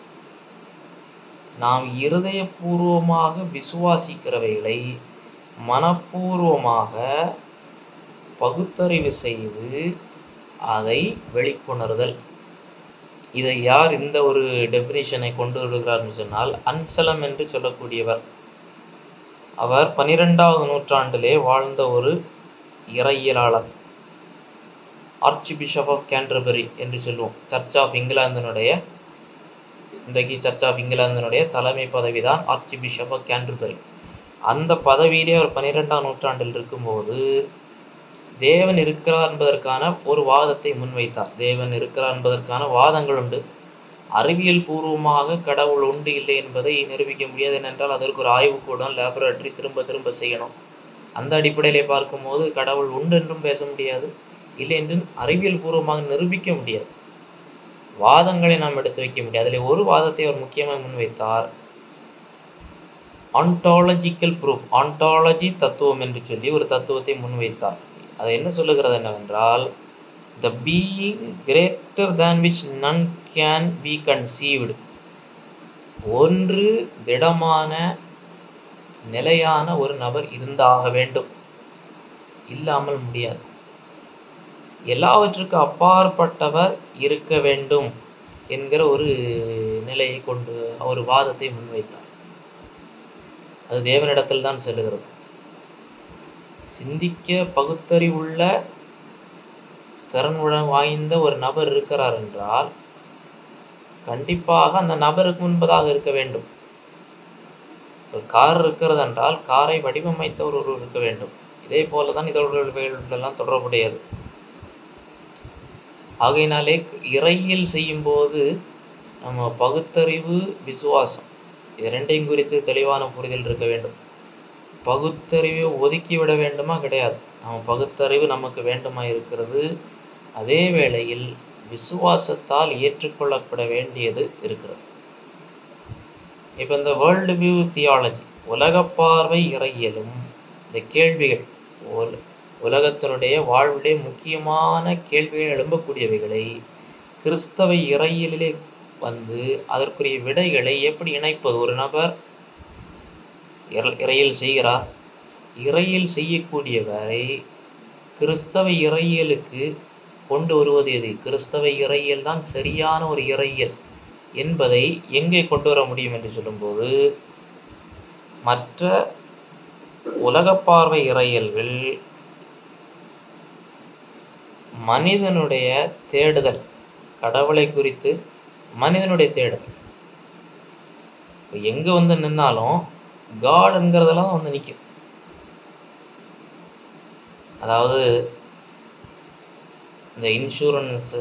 நாம் இருதயபூர்வமாக விசுவாசிக்கிறவைகளை மனப்பூர்வமாக பகுத்தறிவு செய்து அதை வெளிக்கொணர்தல் இதை யார் இந்த ஒரு டெஃபினிஷனை கொண்டு வருகிறார்னு சொன்னால் அன்சலம் என்று சொல்லக்கூடியவர் அவர் பனிரெண்டாவது நூற்றாண்டிலே வாழ்ந்த ஒரு இறையியலாளர் ஆர்ச்சி பிஷப் ஆஃப் கேண்டர்பரி என்று சொல்லுவோம் சர்ச் ஆஃப் இங்கிலாந்தினுடைய இன்றைக்கு சர்ச் ஆஃப் இங்கிலாந்தினுடைய தலைமை பதவி தான் ஆர்ச்சி பிஷப் ஆஃப் கேண்டர்பரி அந்த பதவியிலே அவர் பன்னிரெண்டாம் நூற்றாண்டில் இருக்கும்போது தேவன் இருக்கிறார் என்பதற்கான ஒரு வாதத்தை முன்வைத்தார் தேவன் இருக்கிறார் என்பதற்கான வாதங்கள் உண்டு அறிவியல் பூர்வமாக கடவுள் உண்டு இல்லை என்பதை நிரூபிக்க முடியாது ஏனென்றால் அதற்கு ஒரு ஆய்வுக்கூடம் லேபரேட்டரி திரும்ப திரும்ப செய்யணும் அந்த அடிப்படையிலே பார்க்கும்போது கடவுள் உண்டு என்றும் பேச முடியாது இல்லை என்றும் அறிவியல் பூர்வமாக நிரூபிக்க முடியாது வாதங்களை நாம் எடுத்து வைக்க முடியாது அதில் ஒரு வாதத்தை அவர் முக்கியமாக முன்வைத்தார் ஆண்டாலஜிக்கல் ப்ரூஃப் ஆண்டாலஜி தத்துவம் என்று சொல்லி ஒரு தத்துவத்தை முன்வைத்தார் அது என்ன சொல்லுகிறது என்னவென்றால் the being greater than which none can be conceived ஒன்று திடமான நிலையான ஒரு நபர் இருந்தாக வேண்டும் இல்லாமல் முடியாது எல்லாவற்றுக்கும் அப்பாற்பட்டவர் இருக்க வேண்டும் என்கிற ஒரு நிலையை கொண்டு ஒரு வாதத்தை முன்வைத்தார் அது தேவனிடத்தில் தான் செல்லுகிறது சிந்திக்க பகுத்தறிவுள்ள திறனுடன் வாய்ந்த ஒரு நபர் இருக்கிறார் என்றால் கண்டிப்பாக அந்த நபருக்கு முன்பதாக இருக்க வேண்டும் ஒரு கார் இருக்கிறது என்றால் காரை வடிவமைத்தவர் ஒருவர் இருக்க வேண்டும் இதே போலதான் இதெல்லாம் தொடர்புடையது ஆகையினாலே இறையில் செய்யும் போது நம்ம பகுத்தறிவு விசுவாசம் இது ரெண்டையும் குறித்து தெளிவான புரிதல் இருக்க வேண்டும் பகுத்தறிவை ஒதுக்கி விட வேண்டுமா கிடையாது நம்ம பகுத்தறிவு நமக்கு வேண்டுமா இருக்கிறது அதே வேளையில் விசுவாசத்தால் ஏற்றுக்கொள்ளப்பட வேண்டியது இருக்கிறது இப்போ இந்த வேர்ல்டு வியூ தியாலஜி உலக பார்வை இறையியலும் இந்த கேள்விகள் உலகத்தினுடைய வாழ்விலே முக்கியமான கேள்விகள் எழும்பக்கூடியவைகளை கிறிஸ்தவ இறையிலே வந்து அதற்குரிய விடைகளை எப்படி இணைப்பது ஒரு நபர் இறையில் செய்கிறார் இறையில் செய்யக்கூடியவரை கிறிஸ்தவ இறையியலுக்கு கொண்டு வருவது எது கிறிஸ்தவ இறையியல் தான் சரியான ஒரு இறையியல் என்பதை எங்கே கொண்டு வர முடியும் என்று சொல்லும்போது மற்ற உலக பார்வை இறையியல்கள் மனிதனுடைய தேடுதல் கடவுளை குறித்து மனிதனுடைய தேடுதல் எங்க வந்து நின்னாலும் காடுங்கிறதெல்லாம் வந்து நிற்கும் அதாவது இந்த இன்சூரன்ஸ்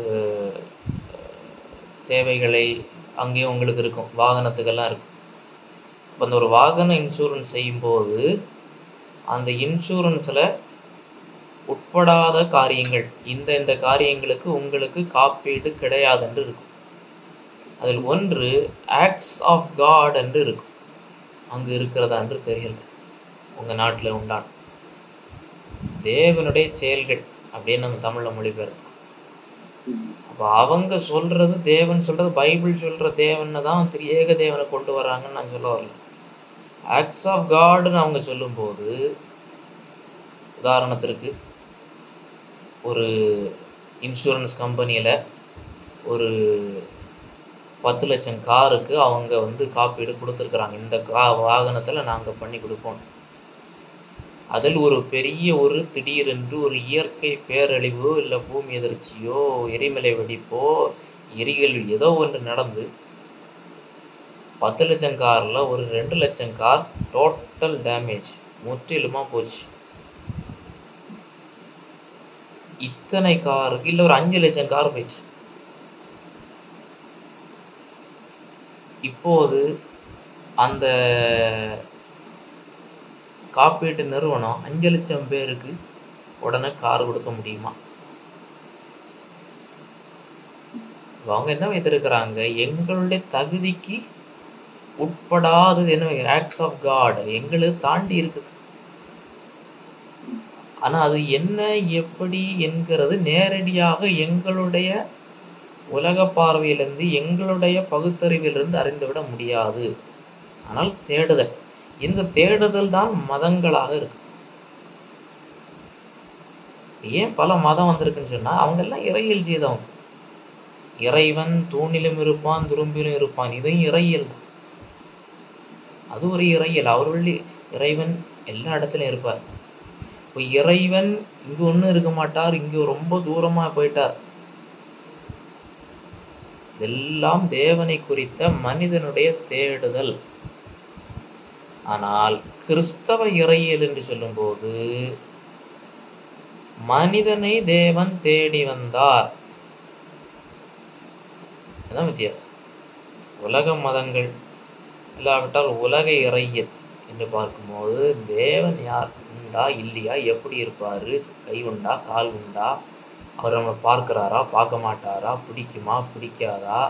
சேவைகளை அங்கேயும் உங்களுக்கு இருக்கும் வாகனத்துக்கெல்லாம் இருக்கும் இப்போ அந்த ஒரு வாகன இன்சூரன்ஸ் செய்யும்போது அந்த இன்சூரன்ஸில் உட்படாத காரியங்கள் இந்த இந்த காரியங்களுக்கு உங்களுக்கு காப்பீடு கிடையாது என்று இருக்கும் அதில் ஒன்று ஆக்ட்ஸ் ஆஃப் காட் என்று இருக்கும் அங்கு இருக்கிறதா என்று தெரியல உங்கள் நாட்டில் உண்டான தேவனுடைய செயல்கள் அப்படின்னு நம்ம தமிழில் மொழிபெயர்த்தோம் அப்போ அவங்க சொல்றது தேவன் சொல்றது பைபிள் சொல்ற தேவனை தான் திரியேக தேவனை கொண்டு வராங்கன்னு நான் சொல்ல வரல ஆக்ட்ஸ் ஆஃப் காட்னு அவங்க சொல்லும்போது உதாரணத்திற்கு ஒரு இன்சூரன்ஸ் கம்பெனியில் ஒரு பத்து லட்சம் காருக்கு அவங்க வந்து காப்பீடு கொடுத்துருக்குறாங்க இந்த கா வாகனத்தில் நாங்கள் பண்ணி கொடுப்போம் அதில் ஒரு பெரிய ஒரு திடீரென்று ஒரு இயற்கை பேரழிவோ இல்லை பூமி எதிர்ச்சியோ எரிமலை வெடிப்போ எரிகல்வி ஏதோ ஒன்று நடந்து பத்து லட்சம் காரில் ஒரு ரெண்டு லட்சம் கார் டோட்டல் டேமேஜ் முற்றிலுமாக போச்சு இத்தனை காருக்கு இல்லை ஒரு அஞ்சு லட்சம் கார் போயிடுச்சு இப்போது அந்த காப்பீட்டு நிறுவனம் அஞ்சு லட்சம் பேருக்கு உடனே கார் கொடுக்க முடியுமா அவங்க என்ன வைத்திருக்கிறாங்க எங்களுடைய தகுதிக்கு உட்படாதது என்ன ஆக்ட்ஸ் ஆஃப் காட் எங்களை தாண்டி இருக்குது ஆனா அது என்ன எப்படி என்கிறது நேரடியாக எங்களுடைய உலக பார்வையிலிருந்து எங்களுடைய பகுத்தறிவிலிருந்து அறிந்துவிட முடியாது ஆனால் தேடுதல் இந்த தேடுதல் தான் மதங்களாக இருக்கு ஏன் பல மதம் வந்திருக்குன்னு சொன்னா அவங்க எல்லாம் இறையியல் செய்தவங்க இறைவன் தூணிலும் இருப்பான் துரும்பிலும் இருப்பான் இதுவும் இறையியல் தான் அது ஒரு இறையியல் அவர்கள் இறைவன் எல்லா இடத்துலையும் இருப்பார் இப்போ இறைவன் இங்க ஒன்றும் இருக்க மாட்டார் இங்க ரொம்ப தூரமா போயிட்டார் எல்லாம் தேவனை குறித்த மனிதனுடைய தேடுதல் ஆனால் கிறிஸ்தவ இறையியல் என்று சொல்லும்போது மனிதனை தேவன் தேடி வந்தார் அதான் வித்தியாசம் உலக மதங்கள் இல்லாவிட்டால் உலக இறையியல் என்று பார்க்கும்போது தேவன் யார் உண்டா இல்லையா எப்படி இருப்பாரு கை உண்டா கால் உண்டா அவர் நம்மளை பார்க்குறாரா பார்க்க மாட்டாரா பிடிக்குமா பிடிக்காதா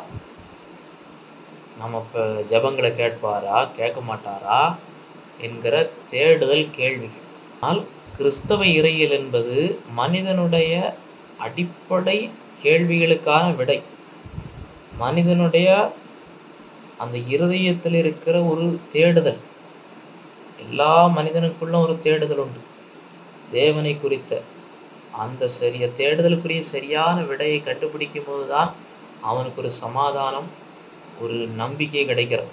நம்ம இப்போ ஜபங்களை கேட்பாரா கேட்க மாட்டாரா என்கிற தேடுதல் கேள்விகள் ஆனால் கிறிஸ்தவ இறையியல் என்பது மனிதனுடைய அடிப்படை கேள்விகளுக்கான விடை மனிதனுடைய அந்த இருதயத்தில் இருக்கிற ஒரு தேடுதல் எல்லா மனிதனுக்குள்ளும் ஒரு தேடுதல் உண்டு தேவனை குறித்த அந்த சரிய தேடுதலுக்குரிய சரியான விடையை கண்டுபிடிக்கும் போதுதான் அவனுக்கு ஒரு சமாதானம் ஒரு நம்பிக்கை கிடைக்கிறது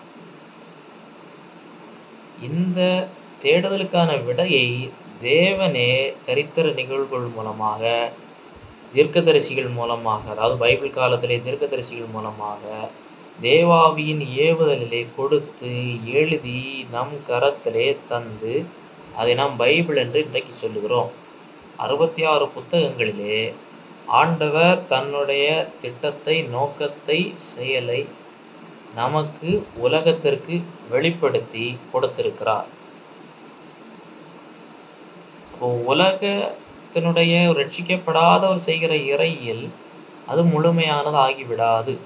இந்த தேடுதலுக்கான விடையை தேவனே சரித்திர நிகழ்வுகள் மூலமாக தீர்க்கதரிசிகள் மூலமாக அதாவது பைபிள் காலத்திலே தீர்க்கதரிசிகள் மூலமாக தேவாவியின் ஏவுதலிலே கொடுத்து எழுதி நம் கரத்திலே தந்து அதை நாம் பைபிள் என்று இன்றைக்கு சொல்லுகிறோம் அறுபத்தி ஆறு புத்தகங்களிலே ஆண்டவர் தன்னுடைய திட்டத்தை நோக்கத்தை செயலை நமக்கு உலகத்திற்கு வெளிப்படுத்தி கொடுத்திருக்கிறார் அப்போ உலகத்தினுடைய ரட்சிக்கப்படாதவர் செய்கிற இறையில் அது முழுமையானது ஆகிவிடாது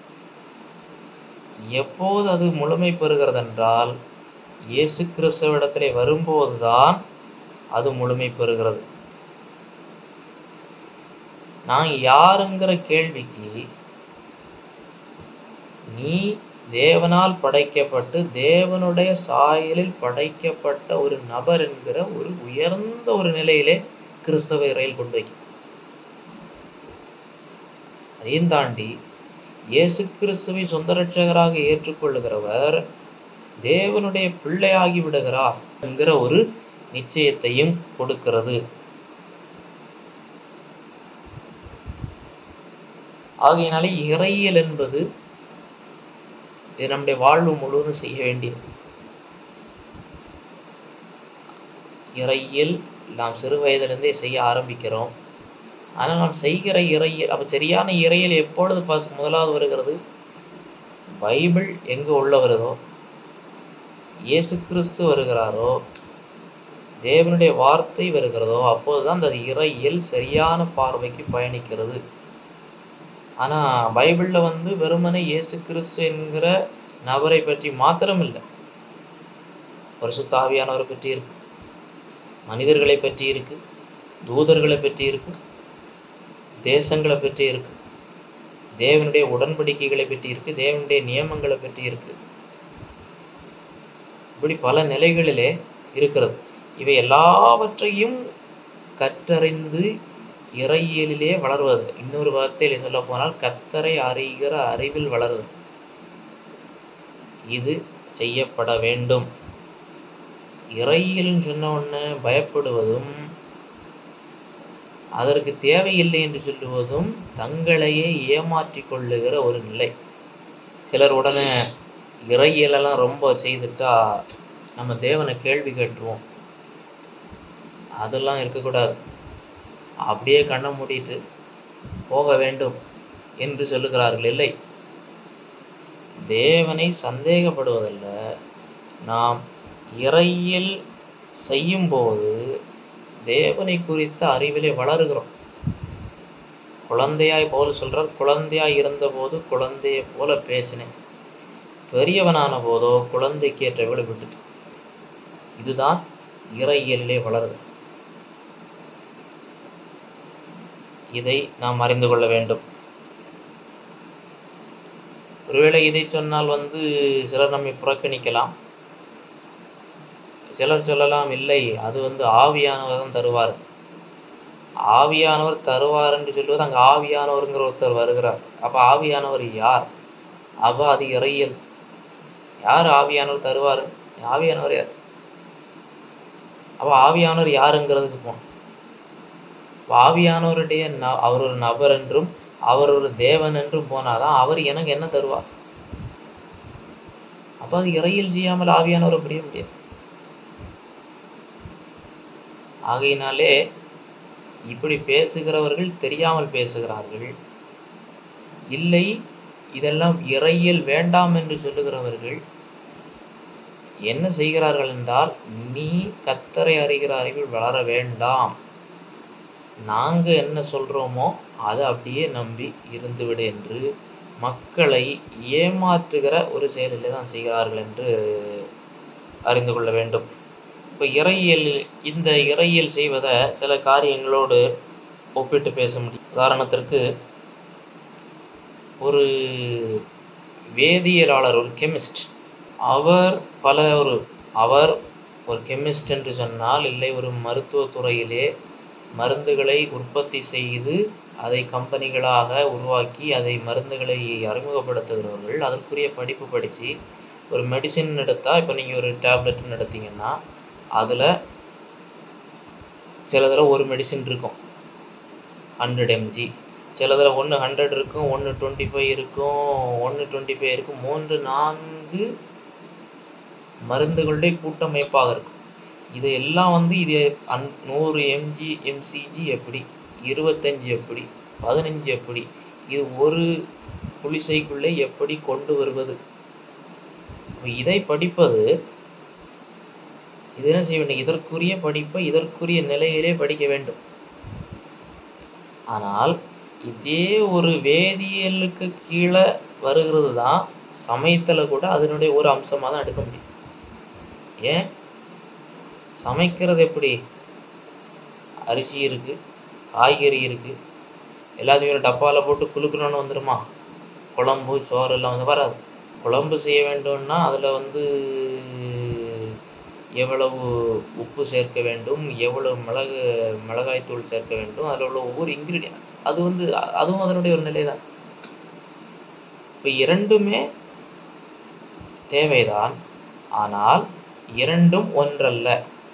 எப்போது அது முழுமை பெறுகிறதென்றால் இயேசு கிறிஸ்தவிடத்திலே வரும்போதுதான் அது முழுமை பெறுகிறது நான் யாருங்கிற கேள்விக்கு நீ தேவனால் படைக்கப்பட்டு தேவனுடைய சாயலில் படைக்கப்பட்ட ஒரு நபர் என்கிற ஒரு உயர்ந்த ஒரு நிலையிலே கிறிஸ்தவ இறையில் கொண்டு வைக்க அதையும் தாண்டி இயேசு கிறிஸ்துவை சொந்த ரட்சகராக ஏற்றுக்கொள்ளுகிறவர் தேவனுடைய பிள்ளையாகி விடுகிறார் என்கிற ஒரு நிச்சயத்தையும் கொடுக்கிறது ஆகையினாலே இறையியல் என்பது இது நம்முடைய வாழ்வு முழுவதும் செய்ய வேண்டியது இறையியல் நாம் சிறு வயதிலிருந்தே செய்ய ஆரம்பிக்கிறோம் ஆனால் நாம் செய்கிற இறையியல் அப்போ சரியான இறையியல் எப்பொழுது ஃபஸ்ட் முதலாவது வருகிறது பைபிள் எங்கே உள்ள வருதோ இயேசு கிறிஸ்து வருகிறாரோ தேவனுடைய வார்த்தை வருகிறதோ அப்போதுதான் அந்த இறையியல் சரியான பார்வைக்கு பயணிக்கிறது ஆனா பைபிள்ல வந்து வெறுமனே இயேசு கிறிஸ்து என்கிற நபரை பற்றி மாத்திரம் இல்லை பரிசுத்த ஆவியானவரை பற்றி இருக்கு மனிதர்களை பற்றி இருக்கு தூதர்களை பற்றி இருக்கு தேசங்களை பற்றி இருக்கு தேவனுடைய உடன்படிக்கைகளை பற்றி இருக்கு தேவனுடைய நியமங்களை பற்றி இருக்கு இப்படி பல நிலைகளிலே இருக்கிறது இவை எல்லாவற்றையும் கற்றறிந்து இறையியலிலே வளர்வது இன்னொரு வார்த்தையில சொல்ல போனால் கத்தரை அறிகிற அறிவில் வளருது இது செய்யப்பட வேண்டும் இறையியல்னு சொன்ன உடனே பயப்படுவதும் அதற்கு தேவையில்லை என்று சொல்லுவதும் தங்களையே ஏமாற்றிக் கொள்ளுகிற ஒரு நிலை சிலர் உடனே இறையியலெல்லாம் ரொம்ப செய்துட்டா நம்ம தேவனை கேள்வி கேட்டுருவோம் அதெல்லாம் இருக்கக்கூடாது அப்படியே கண்ணை மூடிட்டு போக வேண்டும் என்று சொல்லுகிறார்கள் இல்லை தேவனை சந்தேகப்படுவதல்ல நாம் இறையில் செய்யும்போது தேவனை குறித்த அறிவிலே வளருகிறோம் குழந்தையாய் போல சொல்றார் குழந்தையாய் இருந்தபோது குழந்தையை போல பேசினேன் பெரியவனான போதோ குழந்தைக்கு ஏற்றவளை விட்டுட்டு இதுதான் இறையியலிலே வளருது இதை நாம் அறிந்து கொள்ள வேண்டும் ஒருவேளை இதை சொன்னால் வந்து சிலர் நம்மை புறக்கணிக்கலாம் சிலர் சொல்லலாம் இல்லை அது வந்து ஆவியானவர் தான் தருவார் ஆவியானவர் தருவார் என்று சொல்லுவது அங்கே ஆவியானவருங்கிற ஒருத்தர் வருகிறார் அப்போ ஆவியானவர் யார் அப்போ அது இறையல் யார் ஆவியானவர் தருவார் ஆவியானவர் யார் அப்போ ஆவியானவர் யாருங்கிறதுக்கு போகணும் ஆவியானவருடைய ந அவர் ஒரு நபர் என்றும் அவர் ஒரு தேவன் என்றும் போனாதான் அவர் எனக்கு என்ன தருவார் அப்போ அது இறையில் செய்யாமல் ஆவியானவர் புரிய முடியாது ஆகையினாலே இப்படி பேசுகிறவர்கள் தெரியாமல் பேசுகிறார்கள் இல்லை இதெல்லாம் இறையியல் வேண்டாம் என்று சொல்லுகிறவர்கள் என்ன செய்கிறார்கள் என்றால் நீ கத்தரை அறிகிற அறிவில் வளர வேண்டாம் நாங்க என்ன சொல்றோமோ அதை அப்படியே நம்பி இருந்துவிடு என்று மக்களை ஏமாற்றுகிற ஒரு செயலிலே தான் செய்கிறார்கள் என்று அறிந்து கொள்ள வேண்டும் இப்போ இறையியல் இந்த இறையியல் செய்வதை சில காரியங்களோடு ஒப்பிட்டு பேச முடியும் உதாரணத்திற்கு ஒரு வேதியியலாளர் ஒரு கெமிஸ்ட் அவர் பல ஒரு அவர் ஒரு கெமிஸ்ட் என்று சொன்னால் இல்லை ஒரு மருத்துவத்துறையிலே மருந்துகளை உற்பத்தி செய்து அதை கம்பெனிகளாக உருவாக்கி அதை மருந்துகளை அறிமுகப்படுத்துகிறவர்கள் அதற்குரிய படிப்பு படித்து ஒரு மெடிசின் எடுத்தால் இப்போ நீங்கள் ஒரு டேப்லெட்னு எடுத்தீங்கன்னா அதில் சில தடவை ஒரு மெடிசின் இருக்கும் ஹண்ட்ரட் எம்ஜி சில தடவை ஒன்று ஹண்ட்ரட் இருக்கும் ஒன்று டுவெண்ட்டி ஃபைவ் இருக்கும் ஒன்று டுவெண்ட்டி ஃபைவ் இருக்கும் மூன்று நான்கு மருந்துகளுடைய கூட்டமைப்பாக இருக்கும் இது எல்லாம் வந்து இது அன் நூறு எம்ஜி எம்சிஜி எப்படி இருபத்தஞ்சி எப்படி பதினஞ்சு எப்படி இது ஒரு குளிசைக்குள்ளே எப்படி கொண்டு வருவது இதை படிப்பது இது என்ன செய்ய வேண்டும் இதற்குரிய படிப்பை இதற்குரிய நிலையிலே படிக்க வேண்டும் ஆனால் இதே ஒரு வேதியியலுக்கு கீழே வருகிறது தான் சமயத்தில் கூட அதனுடைய ஒரு அம்சமாக தான் எடுக்க முடியும் ஏன் சமைக்கிறது எப்படி அரிசி இருக்கு காய்கறி இருக்கு எல்லாத்தையும் ஒரு டப்பாவில் போட்டு குலுக்கணும்னு வந்துடுமா குழம்பு சோறு எல்லாம் வந்து வராது குழம்பு செய்ய வேண்டும்னா அதில் வந்து எவ்வளவு உப்பு சேர்க்க வேண்டும் எவ்வளவு மிளகு மிளகாய்த்தூள் சேர்க்க வேண்டும் அதில் உள்ள ஒவ்வொரு இன்க்ரீடியன்ட் அது வந்து அதுவும் அதனுடைய ஒரு நிலை தான் இப்போ இரண்டுமே தேவைதான் ஆனால் இரண்டும் ஒன்றல்ல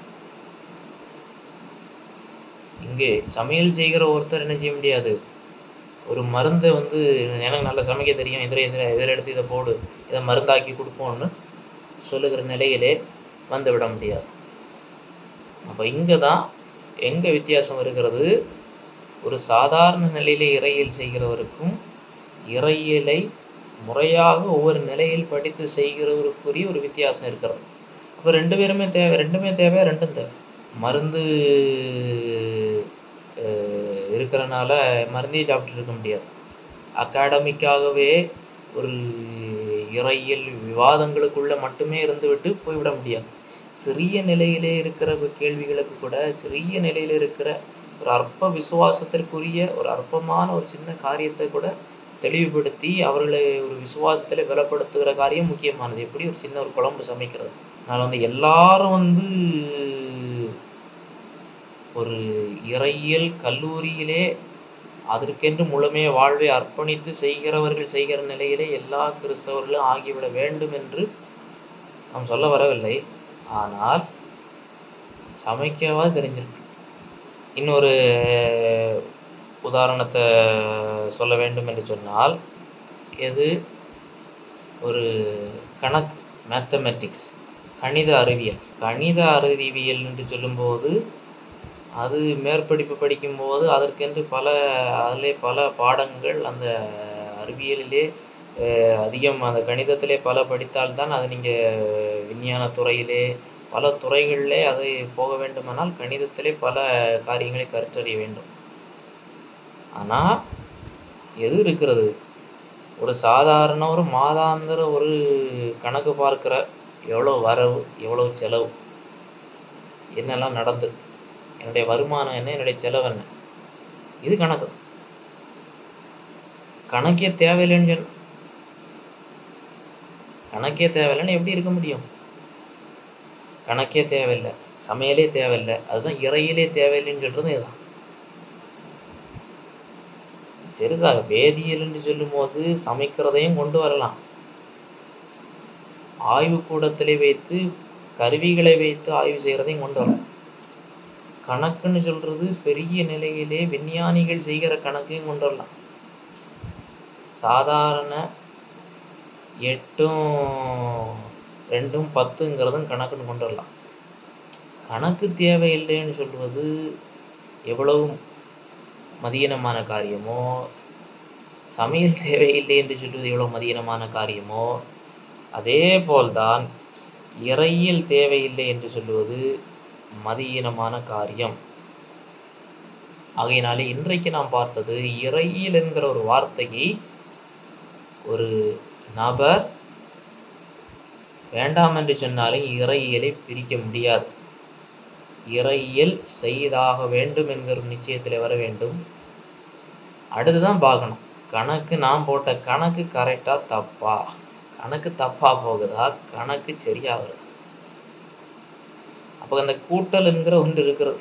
இங்கே சமையல் செய்கிற ஒருத்தர் என்ன செய்ய முடியாது ஒரு மருந்தை வந்து எனக்கு நல்லா சமைக்க தெரியும் இதில் இதில் இதில் எடுத்து இதை போடு இதை மருந்தாக்கி கொடுப்போம்னு சொல்லுகிற நிலையிலே வந்து விட முடியாது அப்போ இங்கே தான் எங்கே வித்தியாசம் இருக்கிறது ஒரு சாதாரண நிலையிலே இறையியல் செய்கிறவருக்கும் இறையியலை முறையாக ஒவ்வொரு நிலையில் படித்து செய்கிறவருக்குரிய ஒரு வித்தியாசம் இருக்கிறது அப்போ ரெண்டு பேருமே தேவை ரெண்டுமே தேவை ரெண்டும் தேவை மருந்து இருக்கிறனால மருந்தையே சாப்பிட்டு இருக்க முடியாது அகாடமிக்காகவே ஒரு இறையியல் விவாதங்களுக்குள்ள மட்டுமே இருந்துவிட்டு போய்விட முடியாது சிறிய நிலையிலே இருக்கிற கேள்விகளுக்கு கூட சிறிய நிலையில இருக்கிற ஒரு அற்ப விசுவாசத்திற்குரிய ஒரு அற்பமான ஒரு சின்ன காரியத்தை கூட தெளிவுபடுத்தி அவர்களை ஒரு விசுவாசத்தில் பலப்படுத்துகிற காரியம் முக்கியமானது எப்படி ஒரு சின்ன ஒரு குழம்பு சமைக்கிறது அதனால் வந்து எல்லாரும் வந்து ஒரு இறையியல் கல்லூரியிலே அதற்கென்று முழுமைய வாழ்வை அர்ப்பணித்து செய்கிறவர்கள் செய்கிற நிலையிலே எல்லா கிறிஸ்தவர்களும் ஆகிவிட வேண்டும் என்று நாம் சொல்ல வரவில்லை ஆனால் சமைக்கவா தெரிஞ்சிருக்கு இன்னொரு உதாரணத்தை சொல்ல வேண்டும் என்று சொன்னால் எது ஒரு கணக்கு மேத்தமெட்டிக்ஸ் கணித அறிவியல் கணித அறிவியல் என்று சொல்லும்போது அது மேற்படிப்பு படிக்கும்போது அதற்கென்று பல அதிலே பல பாடங்கள் அந்த அறிவியலிலே அஹ், அதிகம் அந்த கணிதத்திலே பல படித்தால்தான் அது நீங்கள் விஞ்ஞான துறையிலே பல துறைகளிலே அது போக வேண்டுமானால் கணிதத்திலே பல காரியங்களை கற்றறிய வேண்டும் ஆனால் எது இருக்கிறது ஒரு சாதாரண ஒரு மாதாந்திர ஒரு கணக்கு பார்க்கிற எவ்வளோ வரவு எவ்வளோ செலவு என்னெல்லாம் நடந்தது என்னுடைய வருமானம் என்ன என்னுடைய செலவு என்ன இது கணக்கு கணக்கே தேவையில்லைன்னு சொன்ன கணக்கே தேவையில்லைன்னு எப்படி இருக்க முடியும் கணக்கே தேவையில்லை சமையலே தேவையில்லை அதுதான் இறையிலே தேவையில்லைன்னு சொல்றது இதுதான் சரிதான் வேதியியல் என்று சொல்லும்போது சமைக்கிறதையும் கொண்டு வரலாம் ஆய்வு கூடத்திலே வைத்து கருவிகளை வைத்து ஆய்வு செய்கிறதையும் கொண்டு வரலாம் கணக்குன்னு சொல்றது பெரிய நிலையிலே விஞ்ஞானிகள் செய்கிற கணக்கையும் கொண்டு வரலாம் சாதாரண எட்டும் ரெண்டும் பத்துங்கிறதும் கணக்குன்னு கொண்டு வரலாம் கணக்கு தேவையில்லைன்னு சொல்வது எவ்வளவு மதியீனமான காரியமோ சமையல் தேவையில்லை என்று சொல்வது எவ்வளவு மதியீனமான காரியமோ அதே போல்தான் இறையியல் தேவையில்லை என்று சொல்லுவது மதியீனமான காரியம் ஆகையினாலே இன்றைக்கு நாம் பார்த்தது இறையியல் என்கிற ஒரு வார்த்தையை ஒரு நபர் வேண்டாம் என்று சொன்னாலும் இறையியலை பிரிக்க முடியாது இறையியல் செய்தாக வேண்டும் என்கிற ஒரு நிச்சயத்தில் வர வேண்டும் அடுத்துதான் பார்க்கணும் கணக்கு நான் போட்ட கணக்கு கரெக்டா தப்பா கணக்கு தப்பா போகுதா கணக்கு சரியா வருதா அப்போ அந்த கூட்டல் என்கிற ஒன்று இருக்கிறது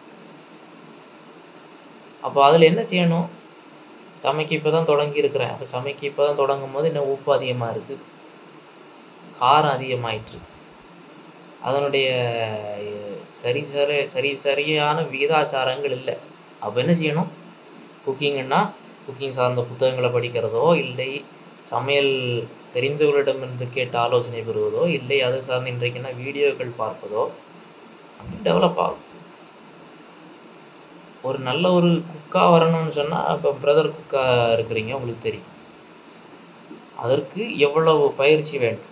அப்போ அதில் என்ன செய்யணும் சமைக்க இப்போ தான் தொடங்கி இருக்கிறேன் அப்போ சமைக்க இப்போ தான் தொடங்கும் போது இன்னும் உப்பு அதிகமாக இருக்குது காரம் அதிகமாயிற்று அதனுடைய அஹ், சரி சரி சரி சரியான விகிதாச்சாரங்கள் இல்லை அப்போ என்ன செய்யணும் குக்கிங்னா குக்கிங் சார்ந்த புத்தகங்களை படிக்கிறதோ இல்லை சமையல் தெரிந்தவர்களிடமிருந்து கேட்டு ஆலோசனை பெறுவதோ இல்லை அது சார்ந்து இன்றைக்குன்னா வீடியோக்கள் பார்ப்பதோ டெவலப் ஆகும் ஒரு நல்ல ஒரு குக்கா வரணும்னு சொன்னால் இப்போ பிரதர் குக்கா இருக்கிறீங்க உங்களுக்கு தெரியும் அதற்கு எவ்வளவு பயிற்சி வேண்டும்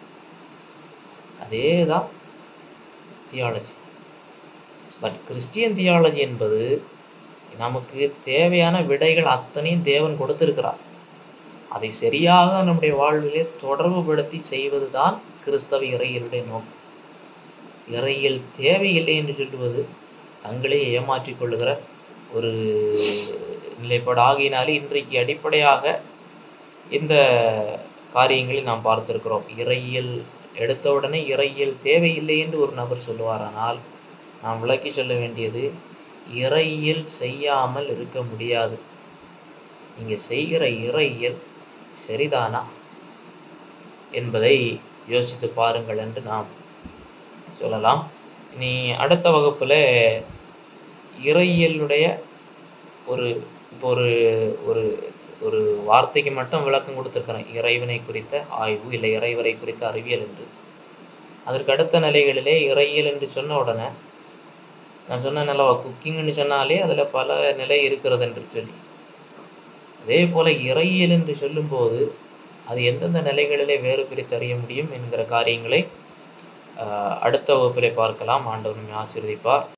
அதே தான் தியாலஜி பட் கிறிஸ்டியன் தியாலஜி என்பது நமக்கு தேவையான விடைகள் அத்தனையும் தேவன் கொடுத்திருக்கிறார் அதை சரியாக நம்முடைய வாழ்விலே தொடர்புபடுத்தி செய்வது தான் கிறிஸ்தவ இறையியலுடைய நோக்கம் இறையியல் தேவையில்லை என்று சொல்லுவது தங்களே ஏமாற்றிக் கொள்ளுகிற ஒரு நிலைப்பாடு ஆகினாலே இன்றைக்கு அடிப்படையாக இந்த காரியங்களை நாம் பார்த்திருக்கிறோம் இறையியல் எடுத்தவுடனே இறையியல் தேவையில்லை என்று ஒரு நபர் சொல்லுவாரானால் நாம் விளக்கி சொல்ல வேண்டியது இறையியல் செய்யாமல் இருக்க முடியாது நீங்க செய்கிற இறையியல் சரிதானா என்பதை யோசித்து பாருங்கள் என்று நாம் சொல்லலாம் இனி அடுத்த வகுப்புல இறையியலுடைய ஒரு இப்போ ஒரு ஒரு ஒரு வார்த்தைக்கு மட்டும் விளக்கம் கொடுத்துருக்கிறேன் இறைவனை குறித்த ஆய்வு இல்லை இறைவரை குறித்த அறிவியல் என்று அதற்கு அடுத்த நிலைகளிலே இறையியல் என்று சொன்ன உடனே நான் சொன்ன நிலவா குக்கிங்னு சொன்னாலே அதில் பல நிலை இருக்கிறது என்று சொல்லி அதே போல இறையியல் என்று சொல்லும்போது அது எந்தெந்த நிலைகளிலே வேறு பிரித்து அறிய முடியும் என்கிற காரியங்களை ஆஹ், அடுத்த வகுப்பிலே பார்க்கலாம் ஆண்டவர் நம்மை ஆசீர்வதிப்பார்